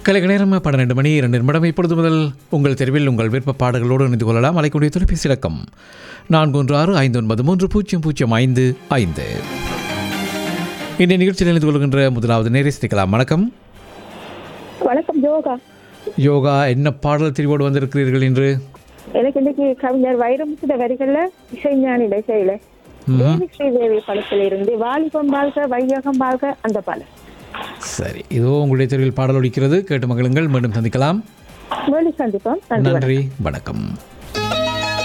கலைக நேரம் பன்னிரெண்டு மணி இரண்டு நிமிடம் இப்பொழுது முதல் உங்கள் தெருவில் உங்கள் விருப்ப பாடல்களோடு இணைந்து கொள்ளலாம் அலைக்கூடிய தொலைபேசி இலக்கம் நான்கு ஒன்று ஆறு ஐந்து ஒன்பது மூன்று பூஜ்ஜியம் பூஜ்ஜியம் ஐந்து ஐந்து இந்த நிகழ்ச்சியில் இணைந்து கொள்கின்ற முதலாவது நேரே சிக்கலாம் வணக்கம் வணக்கம் யோகா யோகா என்ன பாடல் தெரிவோடு வந்திருக்கிறீர்கள் என்று எனக்கு இன்னைக்கு கவிஞர் வைரமுத்துட வரிகள்ல இசைஞானி இசையில தேவி ஸ்ரீதேவி படத்துல இருந்து வாலிபம் வாழ்க வையகம் வாழ்க அந்த பாடல் சரி இதோ உங்களுடைய தெருவில் பாடல் ஒலிக்கிறது கேட்டு மகிழுங்கள் மீண்டும் சந்திக்கலாம் வேலி சந்திப்போம் நன்றி நன்றி வணக்கம்